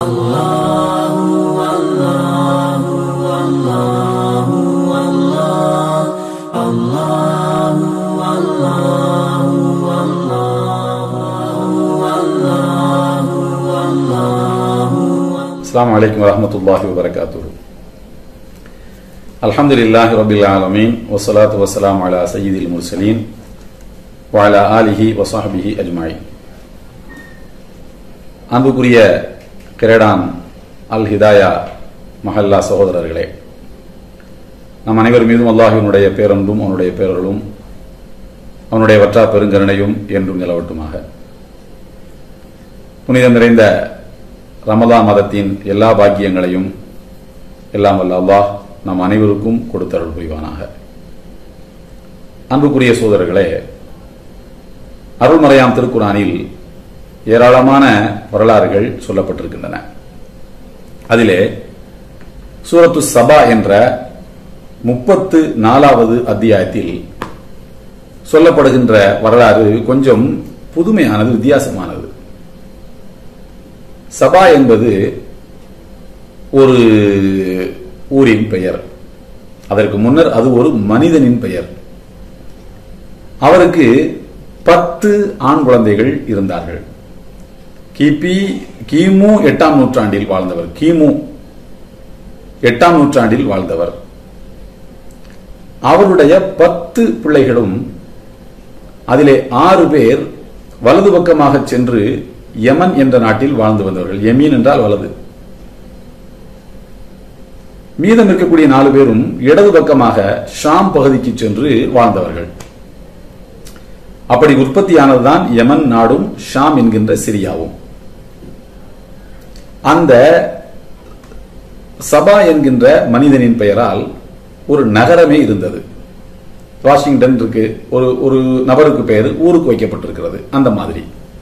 السلام عليكم ورحمة الله وبركاته الحمد لله رب العالمين والصلاة والسلام على سيد المرسلين وعلى آله وصحبه أجمعين அன்புக்குரிய கிரேடான் அல் ஹிதாயா மஹல்லா சகோதரர்களே நம் அனைவர் மீதும் அல்லாஹினுடைய பேரன்பும் அவனுடைய பேரர்களும் அவனுடைய வற்றா பெருங்கருணையும் என்றும் நிலவட்டுமாக புனிதம் நிறைந்த ரமலா மதத்தின் எல்லா பாக்கியங்களையும் எல்லாம் வல்ல அல்லாஹ் நம் அனைவருக்கும் கொடுத்தருள் புரிவானாக அன்புக்குரிய சோதரர்களே அருள்மறையாம் திருக்குறானில் ஏராளமான வரலாறுகள் சொல்லப்பட்டிருக்கின்றன அதிலே சூரத்து சபா என்ற முப்பத்து நாலாவது அத்தியாயத்தில் சொல்லப்படுகின்ற வரலாறு கொஞ்சம் புதுமையானது வித்தியாசமானது சபா என்பது ஒரு ஊரின் பெயர் அதற்கு முன்னர் அது ஒரு மனிதனின் பெயர் அவருக்கு பத்து ஆண் குழந்தைகள் இருந்தார்கள் கிபி கிமு எட்டாம் நூற்றாண்டில் வாழ்ந்தவர் கிமு எட்டாம் நூற்றாண்டில் வாழ்ந்தவர் அவருடைய பத்து பிள்ளைகளும் அதிலே ஆறு பேர் வலது பக்கமாக சென்று யமன் என்ற நாட்டில் வாழ்ந்து வந்தவர்கள் யமீன் என்றால் வலது மீதம் இருக்கக்கூடிய நாலு பேரும் இடது பக்கமாக ஷாம் பகுதிக்கு சென்று வாழ்ந்தவர்கள் அப்படி உற்பத்தியானதுதான் யமன் நாடும் ஷாம் என்கின்ற சிரியாவும் அந்த சபா என்கின்ற மனிதனின் பெயரால் ஒரு நகரமே இருந்தது வாஷிங்டன் இருக்கு ஒரு ஒரு நபருக்கு பெயர் ஊருக்கு வைக்கப்பட்டிருக்கிறது அந்த மாதிரி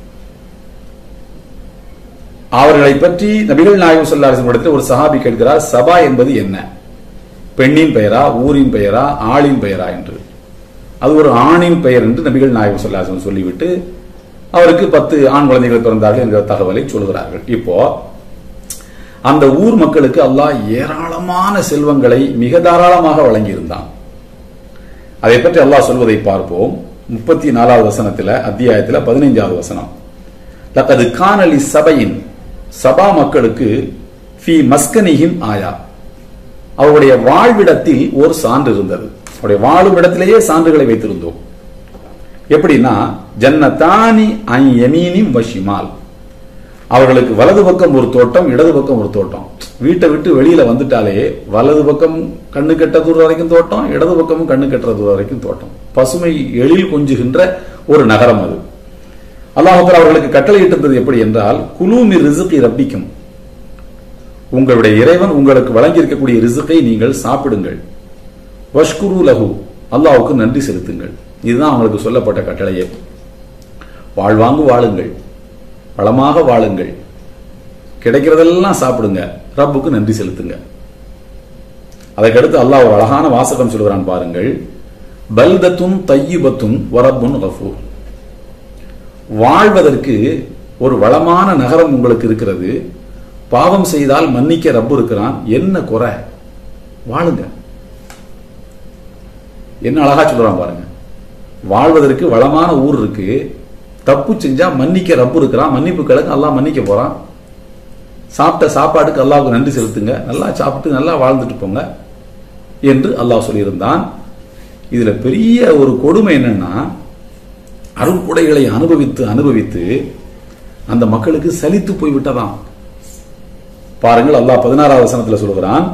அவர்களை பற்றி நபிகள் நாயகம் சொல்லாசன் இடத்தில் ஒரு சஹாபி கேட்கிறார் சபா என்பது என்ன பெண்ணின் பெயரா ஊரின் பெயரா ஆளின் பெயரா என்று அது ஒரு ஆணின் பெயர் என்று நபிகள் நாயகம் சொல்லாசன் சொல்லிவிட்டு அவருக்கு பத்து ஆண் குழந்தைகள் பிறந்தார்கள் என்கிற தகவலை சொல்கிறார்கள் இப்போ அந்த ஊர் மக்களுக்கு அல்லாஹ் ஏராளமான செல்வங்களை மிக தாராளமாக வழங்கியிருந்தான் அதை பற்றி அல்லாஹ் சொல்வதை பார்ப்போம் முப்பத்தி நாலாவது வசனத்துல அத்தியாயத்துல பதினைஞ்சாவது வசனம் லக்கது காணலி சபையின் சபா மக்களுக்கு ஃபி மஸ்கனிஹிம் ஆயா அவருடைய வாழ்விடத்தில் ஒரு சான்று இருந்தது அவருடைய வாழும் இடத்திலேயே சான்றுகளை வைத்திருந்தோம் எப்படின்னா ஜன்னதானி ஐ யமீனிம் வஷிமால் அவர்களுக்கு வலது பக்கம் ஒரு தோட்டம் இடது பக்கம் ஒரு தோட்டம் வீட்டை விட்டு வெளியில வந்துட்டாலே வலது பக்கம் கண்ணு கெட்ட தூரம் வரைக்கும் தோட்டம் இடது பக்கமும் கண்ணு கெட்டுற தூரம் வரைக்கும் தோட்டம் பசுமை எழில் கொஞ்சுகின்ற ஒரு நகரம் அது அல்லாஹால அவர்களுக்கு கட்டளையிட்டிருந்தது எப்படி என்றால் குலூமி ரிசுக்கை ரப்பிக்கும் உங்களுடைய இறைவன் உங்களுக்கு வழங்கி இருக்கக்கூடிய ரிசுக்கை நீங்கள் சாப்பிடுங்கள் வஷ்குரு லகு அல்லாவுக்கு நன்றி செலுத்துங்கள் இதுதான் அவங்களுக்கு சொல்லப்பட்ட கட்டளையே வாழ்வாங்கு வாழுங்கள் வளமாக வாழுங்கள் கிடைக்கிறதெல்லாம் சாப்பிடுங்க ரப்புக்கு நன்றி செலுத்துங்க அதற்கடுத்து அல்லாஹ் ஒரு அழகான வாசகம் சொல்கிறான் பாருங்கள் பல்தத்துன் தையிபத்துன் வரப்புன் கஃபூர் வாழ்வதற்கு ஒரு வளமான நகரம் உங்களுக்கு இருக்கிறது பாவம் செய்தால் மன்னிக்க ரப்பு இருக்கிறான் என்ன குறை வாழுங்க என்ன அழகா சொல்றான் பாருங்க வாழ்வதற்கு வளமான ஊர் இருக்கு தப்பு செஞ்சா மன்னிக்க ரப்பு இருக்கிறான் மன்னிப்பு கிழக்கு எல்லாம் மன்னிக்க போறான் சாப்பிட்ட சாப்பாடுக்கு அல்லாவுக்கு நன்றி செலுத்துங்க நல்லா சாப்பிட்டு நல்லா வாழ்ந்துட்டு போங்க என்று அல்லாஹ் சொல்லியிருந்தான் இதுல பெரிய ஒரு கொடுமை என்னன்னா அருள்கொடைகளை அனுபவித்து அனுபவித்து அந்த மக்களுக்கு சலித்து போய்விட்டதாம் பாருங்கள் அல்லாஹ் பதினாறாவது வசனத்துல சொல்கிறான்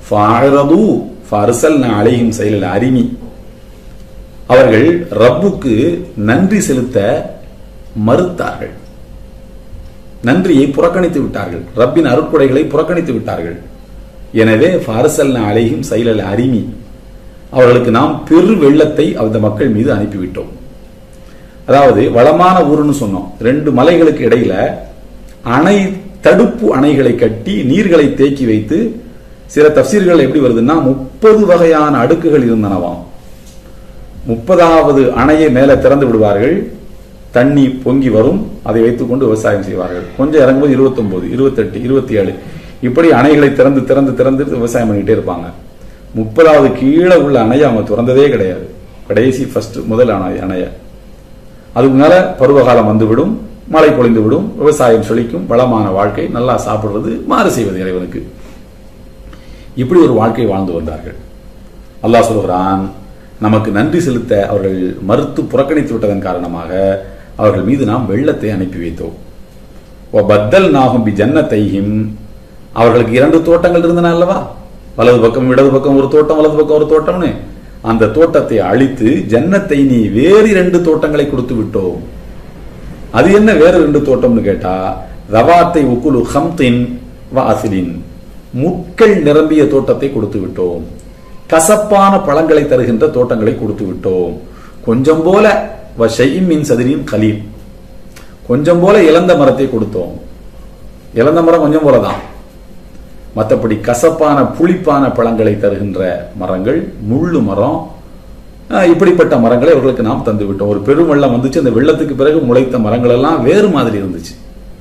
அலையும் செயலில் அரிமி அவர்கள் ரப்புக்கு நன்றி செலுத்த மறுத்தார்கள் நன்றியை புறக்கணித்து விட்டார்கள் ரப்பின் அருட்கொடைகளை புறக்கணித்து விட்டார்கள் எனவே ஃபாரசல் அலையும் செயலல் அரிமி அவர்களுக்கு நாம் பெரு வெள்ளத்தை அந்த மக்கள் மீது அனுப்பிவிட்டோம் அதாவது வளமான ஊருன்னு சொன்னோம் ரெண்டு மலைகளுக்கு இடையில அணை தடுப்பு அணைகளை கட்டி நீர்களை தேக்கி வைத்து சில தப்சீர்கள் எப்படி வருதுன்னா முப்பது வகையான அடுக்குகள் இருந்தனவாம் முப்பதாவது அணையை மேல திறந்து விடுவார்கள் தண்ணி பொங்கி வரும் அதை வைத்துக்கொண்டு விவசாயம் செய்வார்கள் கொஞ்சம் இறங்கும்போது இருபத்தொன்பது இருபத்தெட்டு இருபத்தி ஏழு இப்படி அணைகளை திறந்து திறந்து திறந்து விவசாயம் பண்ணிக்கிட்டே இருப்பாங்க முப்பதாவது கீழே உள்ள அணையை அவங்க திறந்ததே கிடையாது கடைசி ஃபர்ஸ்ட் முதல் அணை அணைய அதுக்கு மேல பருவகாலம் வந்துவிடும் மழை பொழிந்து விடும் விவசாயம் செழிக்கும் வளமான வாழ்க்கை நல்லா சாப்பிடுறது மாறு செய்வது இறைவனுக்கு இப்படி ஒரு வாழ்க்கை வாழ்ந்து வந்தார்கள் அல்லாஹ் சொல்கிறான் நமக்கு நன்றி செலுத்த அவர்கள் மறுத்து புறக்கணித்து விட்டதன் காரணமாக அவர்கள் மீது நாம் வெள்ளத்தை அனுப்பி வைத்தோம் பத்தல் நாகும் பி ஜன்னத்தையும் அவர்களுக்கு இரண்டு தோட்டங்கள் இருந்தன அல்லவா வலது பக்கம் இடது பக்கம் ஒரு தோட்டம் வலது பக்கம் ஒரு தோட்டம்னு அந்த தோட்டத்தை அழித்து ஜன்னத்தை நீ வேறு இரண்டு தோட்டங்களை கொடுத்து விட்டோம் அது என்ன வேற ரெண்டு தோட்டம்னு கேட்டா ரவாத்தை உக்குலு ஹம்தின் வாசிலின் முட்கள் நிரம்பிய தோட்டத்தை கொடுத்து விட்டோம் கசப்பான பழங்களை தருகின்ற தோட்டங்களை கொடுத்து விட்டோம் கொஞ்சம் போல மின் சதிரின் கலீல் கொஞ்சம் போல இழந்த மரத்தை கொடுத்தோம் இழந்த மரம் கொஞ்சம் போலதான் மற்றபடி கசப்பான புளிப்பான பழங்களை தருகின்ற மரங்கள் முள்ளு மரம் இப்படிப்பட்ட மரங்களை அவர்களுக்கு நாம் தந்து விட்டோம் ஒரு பெரும் வெள்ளம் வந்துச்சு அந்த வெள்ளத்துக்கு பிறகு முளைத்த மரங்கள் எல்லாம் வேறு மாதிரி இருந்துச்சு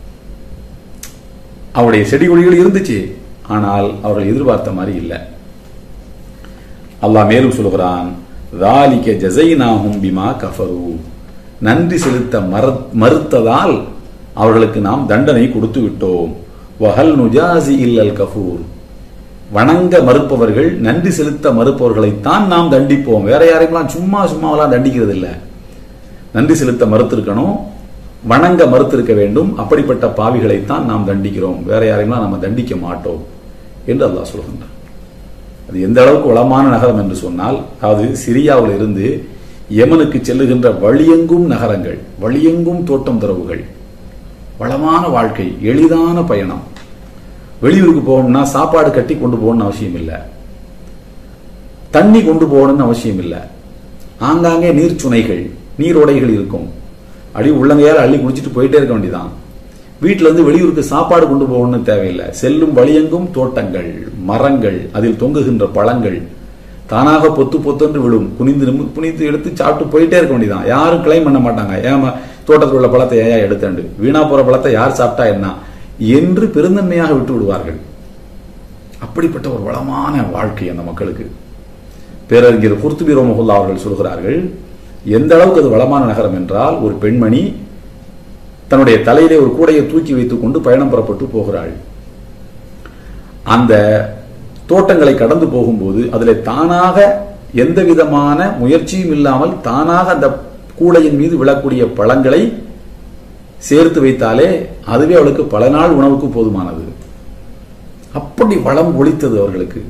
அவருடைய செடி கொடிகள் இருந்துச்சு ஆனால் அவர்கள் எதிர்பார்த்த மாதிரி இல்லை அல்லாஹ் மேலும் சொல்கிறான் ராலிக்க ஜசைனாகும் பிமா கஃபரு நன்றி செலுத்த மறுத்ததால் அவர்களுக்கு நாம் தண்டனை கொடுத்து விட்டோம் வஹல் நுஜாசி இல்லல் கஃபூர் வணங்க மறுப்பவர்கள் நன்றி செலுத்த மறுப்பவர்களைத்தான் நாம் தண்டிப்போம் வேற யாரையும் சும்மா சும்மாவெல்லாம் தண்டிக்கிறது இல்லை நன்றி செலுத்த மறுத்திருக்கணும் வணங்க மறுத்திருக்க வேண்டும் அப்படிப்பட்ட பாவிகளைத்தான் நாம் தண்டிக்கிறோம் வேற யாரையும் நம்ம தண்டிக்க மாட்டோம் என்று அல்லாஹ் சொல்கின்றார் அது எந்த அளவுக்கு வளமான நகரம் என்று சொன்னால் அதாவது சிரியாவில் இருந்து யமனுக்கு செல்லுகின்ற வழியெங்கும் நகரங்கள் வழியெங்கும் தோட்டம் துறவுகள் வளமான வாழ்க்கை எளிதான பயணம் வெளியூருக்கு போகணும்னா சாப்பாடு கட்டி கொண்டு போகணும்னு அவசியம் இல்லை தண்ணி கொண்டு போகணும்னு அவசியம் இல்லை ஆங்காங்கே நீர்ச்சுனைகள் நீரோடைகள் இருக்கும் அடி உள்ளங்கையால் அள்ளி குடிச்சிட்டு போயிட்டே இருக்க வேண்டியதான் வீட்டில இருந்து வெளியூருக்கு சாப்பாடு கொண்டு போகணும்னு தேவையில்லை செல்லும் வழியெங்கும் தோட்டங்கள் மரங்கள் அதில் தொங்குகின்ற பழங்கள் தானாக பொத்து பொத்துன்னு விழும் குனிந்து நிம்மு குனிந்து எடுத்து சாப்பிட்டு போயிட்டே இருக்க வேண்டியதான் யாரும் கிளைம் பண்ண மாட்டாங்க ஏமா தோட்டத்தில் உள்ள பழத்தை ஏயா எடுத்தாண்டு வீணா போற பழத்தை யார் சாப்பிட்டா என்ன என்று பெருந்தன்மையாக விட்டு விடுவார்கள் அப்படிப்பட்ட ஒரு வளமான வாழ்க்கை அந்த மக்களுக்கு பேரறிஞர் குர்த்துபி ரோமஹுல்லா அவர்கள் சொல்கிறார்கள் எந்த அளவுக்கு அது வளமான நகரம் என்றால் ஒரு பெண்மணி தன்னுடைய தலையிலே ஒரு கூடையை தூக்கி வைத்துக் கொண்டு பயணம் புறப்பட்டு போகிறாள் அந்த தோட்டங்களை கடந்து போகும்போது அதில் தானாக எந்த விதமான முயற்சியும் இல்லாமல் தானாக அந்த கூடையின் மீது விழக்கூடிய பழங்களை சேர்த்து வைத்தாலே அதுவே அவளுக்கு பல நாள் உணவுக்கு போதுமானது அப்படி வளம் ஒழித்தது அவர்களுக்கு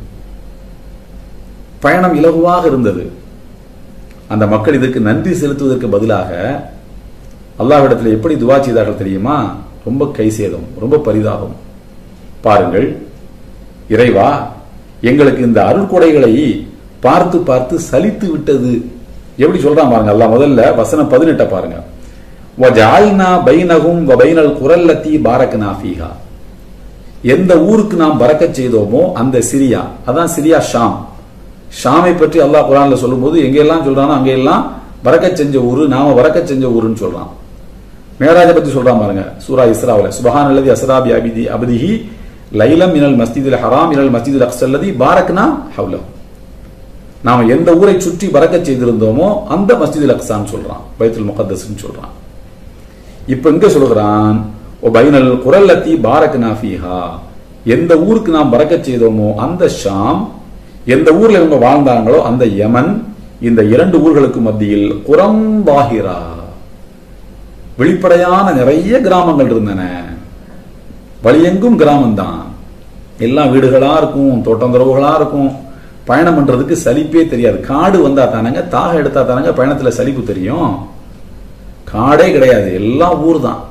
பயணம் இலகுவாக இருந்தது அந்த மக்கள் இதற்கு நன்றி செலுத்துவதற்கு பதிலாக அல்லாஹ்விடத்தில் எப்படி துவா செய்தார்கள் தெரியுமா ரொம்ப கை சேதம் ரொம்ப பரிதாபம் பாருங்கள் இறைவா எங்களுக்கு இந்த அருள்கொடைகளை பார்த்து பார்த்து சலித்து விட்டது எப்படி சொல்றான் பாருங்க அல்லாஹ் முதல்ல வசனம் பதினெட்ட பாருங்க வஜால்னா பைனகும் வபைனல் குரல்லத்தி பாரக்னா ஃபீஹா எந்த ஊருக்கு நாம் பறக்கச் செய்தோமோ அந்த சிரியா அதான் சிரியா ஷாம் ஷாமை பற்றி அல்லாஹ் குரான்ல சொல்லும்போது எங்கெல்லாம் சொல்றானோ அங்கெல்லாம் பறக்கச் செஞ்ச ஊரு நாம பறக்கச் செஞ்ச ஊருன்னு சொல்றான் மேராஜை பத்தி சொல்றான் பாருங்க சூரா இஸ்ராவில் சுபஹான் அல்லதி அஸ்ராபி அபிதி அபதிஹி லைலம் மினல் மஸ்ஜிதில் ஹராம் மினல் மஸ்ஜிதில் அக்ஸல்லதி பாரக்னா ஹவுலம் நாம எந்த ஊரை சுற்றி பறக்கச் செய்திருந்தோமோ அந்த மஸ்ஜிதில் அக்ஸான்னு சொல்றான் பைத்துல் முகத்தஸ்ன்னு சொல்றான் இப்ப இங்க சொல்கிறான் ஓ பைனல் குரல்லத்தி பாரக்னா ஃபீஹா எந்த ஊருக்கு நாம் பறக்கச் செய்தோமோ அந்த ஷாம் எந்த ஊர்ல இவங்க வாழ்ந்தாங்களோ அந்த யமன் இந்த இரண்டு ஊர்களுக்கு மத்தியில் குரம் பாஹிரா வெளிப்படையான நிறைய கிராமங்கள் இருந்தன வழியெங்கும் கிராமம் தான் எல்லாம் வீடுகளா இருக்கும் தோட்டந்துறவுகளா இருக்கும் பயணம் பண்றதுக்கு சலிப்பே தெரியாது காடு வந்தா தானங்க தாக எடுத்தா தானங்க பயணத்துல சலிப்பு தெரியும் காடே கிடையாது எல்லாம் ஊர் தான்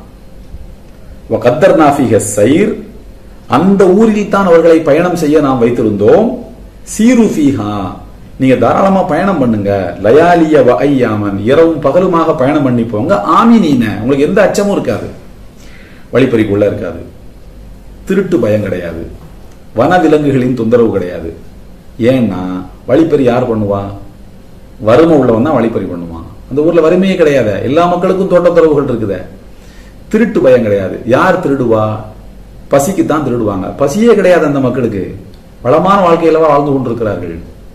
கத்தர் நாஃபிக சைர் அந்த ஊரில் தான் அவர்களை பயணம் செய்ய நாம் வைத்திருந்தோம் சீருஃபீஹா நீங்க தாராளமா பயணம் பண்ணுங்க லயாலிய ஐயாமன் இரவும் பகலுமாக பயணம் பண்ணி போங்க ஆமினீன உங்களுக்கு எந்த அச்சமும் இருக்காது வழிப்பறிக்குள்ள இருக்காது திருட்டு பயம் கிடையாது வனவிலங்குகளின் தொந்தரவு கிடையாது ஏன்னா வழிப்பறி யார் பண்ணுவா வறுமை உள்ளவன் தான் வழிப்பறி பண்ணுவான் அந்த ஊர்ல வறுமையே கிடையாது எல்லா மக்களுக்கும் தோட்டத்துறவுகள் இருக்குது திருட்டு பயம் கிடையாது யார் திருடுவா பசிக்கு தான் திருடுவாங்க பசியே கிடையாது அந்த மக்களுக்கு வளமான வாழ்க்கையில வாழ்ந்து கொண்டிருக்கிறார்கள்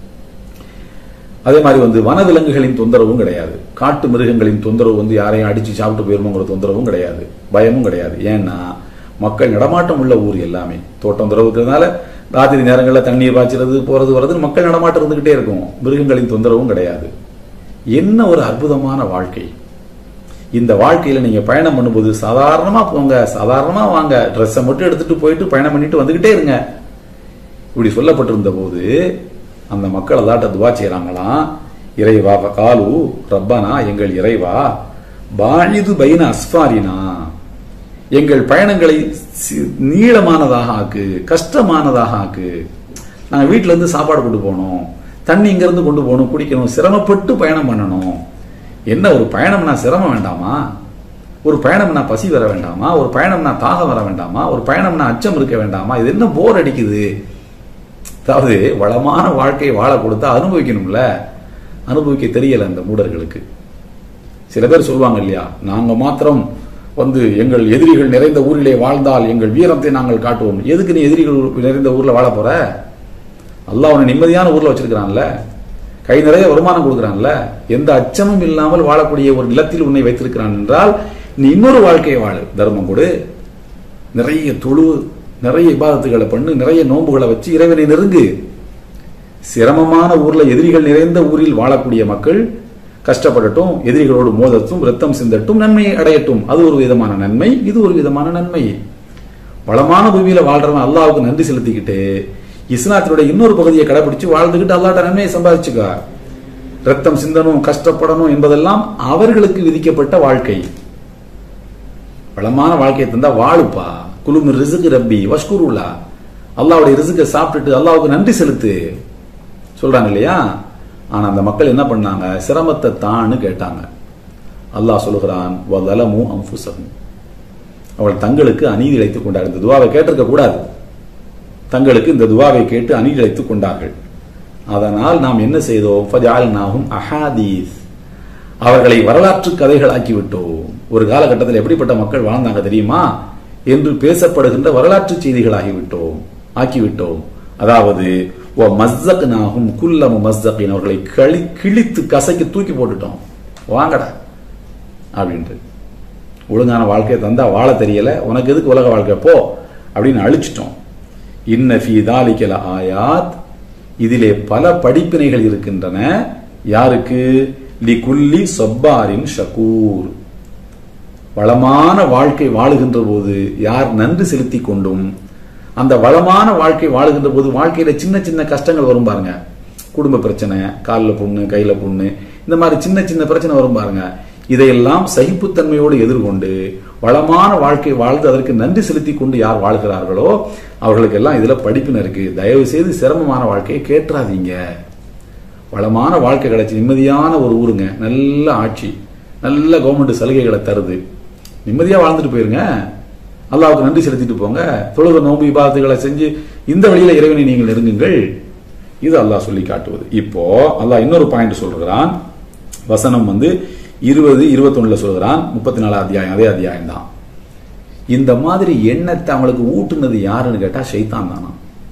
அதே மாதிரி வந்து வனவிலங்குகளின் தொந்தரவும் கிடையாது காட்டு மிருகங்களின் தொந்தரவு வந்து யாரையும் அடிச்சு சாப்பிட்டு போயிருமோங்கிற தொந்தரவும் கிடையாது பயமும் கிடையாது ஏன்னா மக்கள் நடமாட்டம் உள்ள ஊர் எல்லாமே தோட்டம் துறவுக்கிறதுனால ராத்திரி நேரங்களில் தண்ணீர் பாய்ச்சறது போறது வர்றது மக்கள் நடமாட்டம் இருந்துகிட்டே இருக்கும் மிருகங்களின் தொந்தரவும் கிடையாது என்ன ஒரு அற்புதமான வாழ்க்கை இந்த வாழ்க்கையில நீங்க பயணம் பண்ணும்போது சாதாரணமா போங்க சாதாரணமா வாங்க ட்ரெஸ்ஸை மட்டும் எடுத்துட்டு போயிட்டு பயணம் பண்ணிட்டு வந்துகிட்டே இருங்க இப்படி சொல்லப்பட்டிருந்த போது அந்த மக்கள் அல்லாட்ட துவா செய்யறாங்களாம் இறைவா காலு ரப்பானா எங்கள் இறைவா பாழிது பைன அஸ்பாரினா எங்கள் பயணங்களை சி- நீளமானதாக ஆக்கு கஷ்டமானதாக ஆக்கு நாங்க வீட்ல இருந்து சாப்பாடு கொண்டு போகணும் தண்ணி இங்க இருந்து கொண்டு போகணும் குடிக்கணும் சிரமப்பட்டு பயணம் பண்ணணும் என்ன ஒரு பயணம்னா சிரமம் வேண்டாமா ஒரு பயணம்னா பசி வர வேண்டாமா ஒரு பயணம்னா தாகம் வர வேண்டாமா ஒரு பயணம்னா அச்சம் இருக்க வேண்டாமா இது என்ன போர் அடிக்குது அதாவது வளமான வாழ்க்கையை வாழ கொடுத்தா அனுபவிக்கணும்ல அனுபவிக்க தெரியல அந்த மூடர்களுக்கு சில பேர் சொல்லுவாங்க இல்லையா நாங்க மாத்திரம் வந்து எங்கள் எதிரிகள் நிறைந்த ஊரிலே வாழ்ந்தால் எங்கள் வீரத்தை நாங்கள் காட்டுவோம் எதுக்கு நீ எதிரிகள் நிறைந்த ஊர்ல வாழ போற அல்லாஹ் உன்னை நிம்மதியான ஊர்ல வச்சிருக்கிறான்ல கை நிறைய வருமானம் கொடுக்குறான்ல எந்த அச்சமும் இல்லாமல் வாழக்கூடிய ஒரு நிலத்தில் உன்னை வைத்திருக்கிறான் என்றால் நீ இன்னொரு வாழ்க்கையை வாழு தர்மம் கொடு நிறைய தொழு நிறைய இபாதத்துகளை பண்ணு நிறைய நோன்புகளை வச்சு இறைவனை நெருங்கு சிரமமான ஊர்ல எதிரிகள் நிறைந்த ஊரில் வாழக்கூடிய மக்கள் கஷ்டப்படட்டும் எதிரிகளோடு மோதட்டும் ரத்தம் சிந்தட்டும் நன்மையை அடையட்டும் அது ஒரு விதமான நன்மை இது ஒரு விதமான நன்மை வளமான பூமியில வாழ்றவன் அல்லாஹ்வுக்கு நன்றி செலுத்திக்கிட்டு இஸ்லாத்தினுடைய இன்னொரு பகுதியை கடைபிடிச்சு வாழ்ந்துகிட்டு அல்லாட்ட நன்மையை சம்பாதிச்சுக்கா ரத்தம் சிந்தனும் கஷ்டப்படணும் என்பதெல்லாம் அவர்களுக்கு விதிக்கப்பட்ட வாழ்க்கை வளமான வாழ்க்கையை தந்தா வாழுப்பா குழுமி ரிசுக்கு ரப்பி வஷ்குருல்லா அல்லாவுடைய ரிசுக்கை சாப்பிட்டுட்டு அல்லாவுக்கு நன்றி செலுத்து சொல்றாங்க இல்லையா ஆனா அந்த மக்கள் என்ன பண்ணாங்க சிரமத்தை தான்னு கேட்டாங்க அல்லாஹ் சொல்லுகிறான் வலமு அம்புசகும் அவள் தங்களுக்கு அநீதி இழைத்துக் கொண்டார் இந்த துவாவை கேட்டிருக்க கூடாது தங்களுக்கு இந்த துவாவை கேட்டு அநீதி இழைத்துக் கொண்டார்கள் அதனால் நாம் என்ன செய்தோம் ஃபஜால்நாஹும் அஹாதீஸ் அவர்களை வரலாற்று கதைகளாக்கி விட்டோம் ஒரு காலகட்டத்தில் எப்படிப்பட்ட மக்கள் வாழ்ந்தாங்க தெரியுமா என்று பேசப்படுகின்ற வரலாற்று செய்திகளாகிவிட்டோம் ஆக்கிவிட்டோம் அதாவது ஓ மஸ்ஸக்னாஹும் குல்லமு மஸ்ஸகின் அவர்களை களி கிழித்து கசைக்கு தூக்கி போட்டுட்டோம் வாங்கடா அப்படின்ட்டு ஒழுங்கான வாழ்க்கையை தந்தா வாழ தெரியல உனக்கு எதுக்கு உலக வாழ்க்கை போ அப்படின்னு அழிச்சிட்டோம் இன்ன ஃபீ தாலிக்கல ஆயாத் இதிலே பல படிப்பினைகள் இருக்கின்றன யாருக்கு லி குல்லி சொப்பாரின் ஷகூர் வளமான வாழ்க்கை வாழுகின்ற போது யார் நன்றி செலுத்தி கொண்டும் அந்த வளமான வாழ்க்கை வாழுகின்ற போது வாழ்க்கையில சின்ன சின்ன கஷ்டங்கள் வரும் பாருங்க குடும்ப பிரச்சனை காலில் புண்ணு கையில புண்ணு இந்த மாதிரி சின்ன சின்ன பிரச்சனை வரும் பாருங்க இதையெல்லாம் சகிப்புத்தன்மையோடு எதிர்கொண்டு வளமான வாழ்க்கை வாழ்ந்து அதற்கு நன்றி செலுத்தி கொண்டு யார் வாழ்கிறார்களோ அவர்களுக்கு எல்லாம் இதுல படிப்பின இருக்கு தயவு செய்து சிரமமான வாழ்க்கையை கேட்டுறாதீங்க வளமான வாழ்க்கை கிடைச்சி நிம்மதியான ஒரு ஊருங்க நல்ல ஆட்சி நல்ல கவர்மெண்ட் சலுகைகளை தருது நிம்மதியா வாழ்ந்துட்டு போயிருங்க அல்லாவுக்கு நன்றி செலுத்திட்டு போங்க தொழுக நோம்பு இபாதத்துகளை செஞ்சு இந்த வழியில இறைவனை நீங்கள் நெருங்குங்கள் இது அல்லாஹ் சொல்லி காட்டுவது இப்போ அல்லாஹ் இன்னொரு பாயிண்ட் சொல்றான் வசனம் வந்து இருபது இருபத்தொன்னுல சொல்கிறான் முப்பத்தி நாலு அத்தியாயம் அதே அத்தியாயம் தான் இந்த மாதிரி எண்ணத்தை அவங்களுக்கு ஊட்டுனது யாருன்னு கேட்டா ஷைத்தான் தானா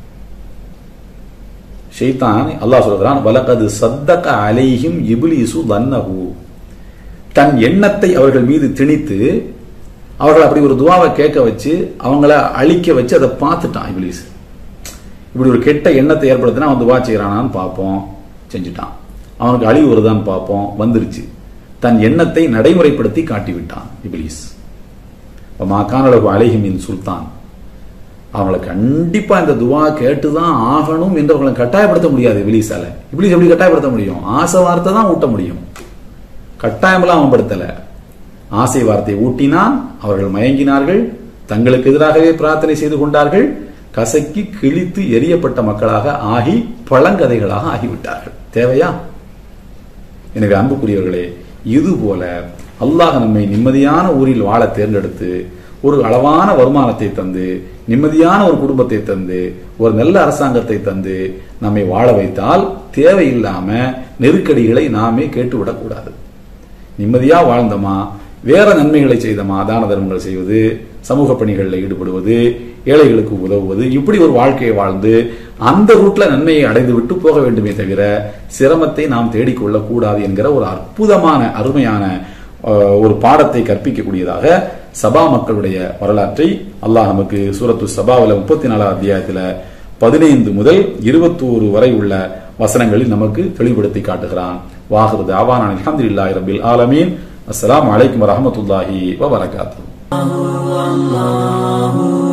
ஷைத்தான் அல்லாஹ் சொல்கிறான் வலகது சத்தக அலைஹிம் இப்லீசு தன்னஹு தன் எண்ணத்தை அவர்கள் மீது திணித்து அவர்கள் அப்படி ஒரு துவாவை கேட்க வச்சு அவங்கள அழிக்க வச்சு அதை பார்த்துட்டான் இப்லீஸ் இப்படி ஒரு கெட்ட எண்ணத்தை ஏற்படுத்தினா அவன் துவா செய்யறானான்னு பார்ப்போம் செஞ்சுட்டான் அவனுக்கு அழிவு வருதான்னு பார்ப்போம் வந்துருச்சு தன் எண்ணத்தை நடைமுறைப்படுத்தி காட்டிவிட்டான் இப்லீஸ் மாக்கானளவு அலைஹிமின் சுல்தான் அவங்கள கண்டிப்பா இந்த துவா கேட்டுதான் ஆகணும் என்று அவங்களை கட்டாயப்படுத்த முடியாது இப்லீஸால இப்லீஸ் எப்படி கட்டாயப்படுத்த முடியும் ஆசை வார்த்தை தான் ஊட்ட முடியும் கட்டாயமெல்லாம் அவன் படுத்தல ஆசை வார்த்தை ஊட்டினான் அவர்கள் மயங்கினார்கள் தங்களுக்கு எதிராகவே பிரார்த்தனை செய்து கொண்டார்கள் கசக்கி கிழித்து எரியப்பட்ட மக்களாக ஆகி பழங்கதைகளாக ஆகிவிட்டார்கள் தேவையா எனவே அன்புக்குரியவர்களே இது போல அல்லாஹ் நம்மை நிம்மதியான ஊரில் வாழ தேர்ந்தெடுத்து ஒரு அளவான வருமானத்தை தந்து நிம்மதியான ஒரு குடும்பத்தை தந்து ஒரு நல்ல அரசாங்கத்தை தந்து நம்மை வாழ வைத்தால் தேவையில்லாம நெருக்கடிகளை நாமே கேட்டுவிடக் கூடாது நிம்மதியா வாழ்ந்தோமா வேற நன்மைகளை செய்தோமா தான தர்மங்கள் செய்வது சமூக பணிகளில் ஈடுபடுவது ஏழைகளுக்கு உதவுவது இப்படி ஒரு வாழ்க்கையை வாழ்ந்து அந்த ரூட்ல நன்மையை அடைந்து விட்டு போக வேண்டுமே தவிர சிரமத்தை நாம் தேடிக்கொள்ள கூடாது என்கிற ஒரு அற்புதமான அருமையான அஹ், ஒரு பாடத்தை கற்பிக்கக்கூடியதாக சபா மக்களுடைய வரலாற்றை அல்லாஹ் நமக்கு சூரத்து சபாவில் முப்பத்தி நாலாம் அத்தியாயத்துல பதினைந்து முதல் இருபத்தோரு வரை உள்ள வசனங்களில் நமக்கு தெளிவுபடுத்தி காட்டுகிறான் வாஹிரு தாவான அல்ஹம்துலில்லாஹி ரபில் ஆலமீன் அஸ்ஸலாமு அலைக்கும் வரஹ்மத்துல்லாஹி வபரகாத்துஹு